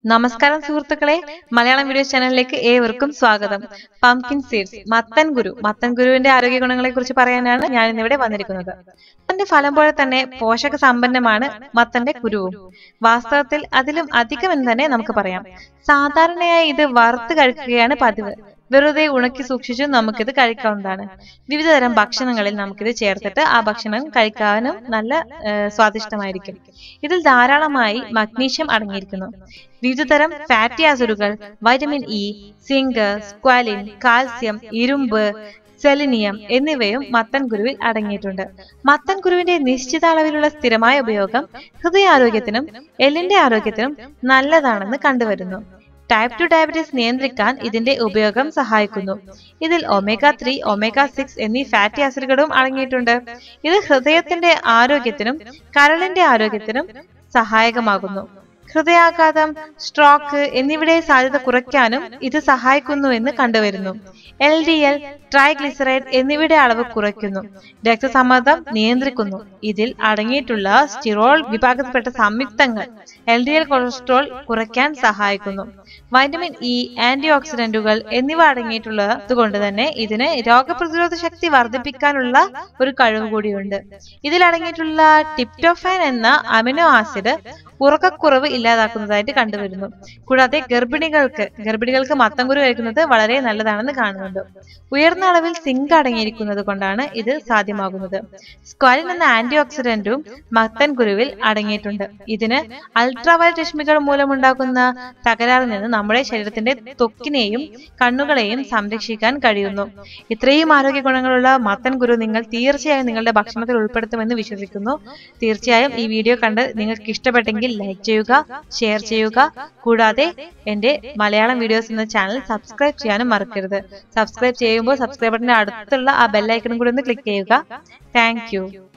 നമസ്കാരം സുഹൃത്തുക്കളെ മലയാളം വീഡിയോ ചാനലിലേക്ക് ഏവർക്കും സ്വാഗതം പംകിൻ സീഡ്സ് മത്തൻ ഗുരു മത്തൻ ഗുരുവിന്റെ ആരോഗ്യ ഗുണങ്ങളെ കുറിച്ച് പറയാനാണ് ഞാൻ ഇന്നിവിടെ വന്നിരിക്കുന്നത് മത്തന്റെ ഫലം പോലെ തന്നെ പോഷക സമ്പന്നമാണ് മത്തന്റെ കുരുവും വാസ്തവത്തിൽ അതിലും അധികം എന്ന് തന്നെ നമുക്ക് പറയാം സാധാരണയായി ഇത് വറുത്ത് കഴിക്കുകയാണ് പതിവ് വെറുതെ ഉണക്കി സൂക്ഷിച്ചു നമുക്കിത് കഴിക്കാവുന്നതാണ് വിവിധതരം ഭക്ഷണങ്ങളിൽ നമുക്കിത് ചേർത്തിട്ട് ആ ഭക്ഷണം കഴിക്കാനും നല്ല ഏഹ്, സ്വാദിഷ്ടമായിരിക്കും ഇതിൽ ധാരാളമായി മഗ്നീഷ്യം അടങ്ങിയിരിക്കുന്നു വിവിധതരം ഫാറ്റി ആസിഡുകൾ vitamin E zinc squalene calcium ഇരുമ്പ് സെലിനിയം എന്നിവയും മത്തൻ കുരുവിൽ അടങ്ങിയിട്ടുണ്ട് മത്തൻ കുരുവിന്റെ നിശ്ചിത അളവിലുള്ള സ്ഥിരമായ ഉപയോഗം ഹൃദയാരോഗ്യത്തിനും എല്ലിന്റെ ആരോഗ്യത്തിനും നല്ലതാണെന്ന് കണ്ടുവരുന്നു ടൈപ്പ് ടു ഡയബറ്റീസ് നിയന്ത്രിക്കാൻ ഇതിന്റെ ഉപയോഗം സഹായിക്കുന്നു ഇതിൽ ഒമേഗ ത്രീ ഒമേഗ സിക്സ് എന്നീ ഫാറ്റി ആസിഡുകളും അടങ്ങിയിട്ടുണ്ട് ഇത് ഹൃദയത്തിന്റെ ആരോഗ്യത്തിനും കരളിന്റെ ആരോഗ്യത്തിനും സഹായകമാകുന്നു ഹൃദയാഘാതം സ്ട്രോക്ക് എന്നിവയുടെ സാധ്യത കുറയ്ക്കാനും ഇത് സഹായിക്കുന്നു എന്ന് കണ്ടുവരുന്നു എൽ ഡി എൽ ട്രൈഗ്ലിസറൈഡ് എന്നിവയുടെ അളവ് കുറയ്ക്കുന്നു രക്തസമ്മർദ്ദം നിയന്ത്രിക്കുന്നു ഇതിൽ അടങ്ങിയിട്ടുള്ള സ്റ്റിറോൾ വിഭാഗത്തിൽപ്പെട്ട സംയുക്തങ്ങൾ എൽ ഡി എൽ കൊളസ്ട്രോൾ കുറയ്ക്കാൻ സഹായിക്കുന്നു വൈറ്റമിൻ ഇ ആന്റി ഓക്സിഡന്റുകൾ എന്നിവ അടങ്ങിയിട്ടുള്ളത് കൊണ്ട് തന്നെ ഇതിന് രോഗപ്രതിരോധ ശക്തി വർദ്ധിപ്പിക്കാനുള്ള ഒരു കഴിവ് കൂടിയുണ്ട് ഇതിൽ അടങ്ങിയിട്ടുള്ള ടിപ്റ്റോഫാൻ എന്ന അമിനോ ആസിഡ് ഉറക്കക്കുറവ് ഇല്ലാതാക്കുന്നതായിട്ട് കണ്ടുവരുന്നു കൂടാതെ ഗർഭിണികൾക്ക് ഗർഭിണികൾക്ക് മത്തംകുരു കഴിക്കുന്നത് വളരെ നല്ലതാണെന്ന് കാണുന്നുണ്ട് ഉയർന്ന അളവിൽ സിങ്ക് അടങ്ങിയിരിക്കുന്നത് കൊണ്ടാണ് ഇത് സാധ്യമാകുന്നത് സ്ക്വാലിൻ എന്ന ആന്റി ഓക്സിഡന്റും മത്തൻ കുരുവിൽ അടങ്ങിയിട്ടുണ്ട് ഇതിന് അൾട്രാവയലറ്റ് രശ്മികൾ മൂലമുണ്ടാകുന്ന തകരാറിൽ നിന്ന് നമ്മുടെ ശരീരത്തിന്റെ ത്വക്കിനെയും കണ്ണുകളെയും സംരക്ഷിക്കാൻ കഴിയുന്നു ഇത്രയും ആരോഗ്യ ഗുണങ്ങളുള്ള മത്തൻ കുരു നിങ്ങൾ തീർച്ചയായും നിങ്ങളുടെ ഭക്ഷണത്തിൽ ഉൾപ്പെടുത്തുമെന്ന് വിശ്വസിക്കുന്നു തീർച്ചയായും ഈ വീഡിയോ കണ്ട് നിങ്ങൾക്ക് ഇഷ്ടപ്പെട്ടെങ്കിൽ ലൈക്ക് ചെയ്യുക ഷെയർ ചെയ്യുക കൂടാതെ എന്റെ മലയാളം വീഡിയോസ് എന്ന ചാനൽ സബ്സ്ക്രൈബ് ചെയ്യാനും മറക്കരുത് സബ്സ്ക്രൈബ് ചെയ്യുമ്പോൾ സബ്സ്ക്രൈബ് ബട്ടന്റെ അടുത്തുള്ള ആ ബെല്ലൈക്കണും കൂടി ഒന്ന് ക്ലിക്ക് ചെയ്യുക താങ്ക്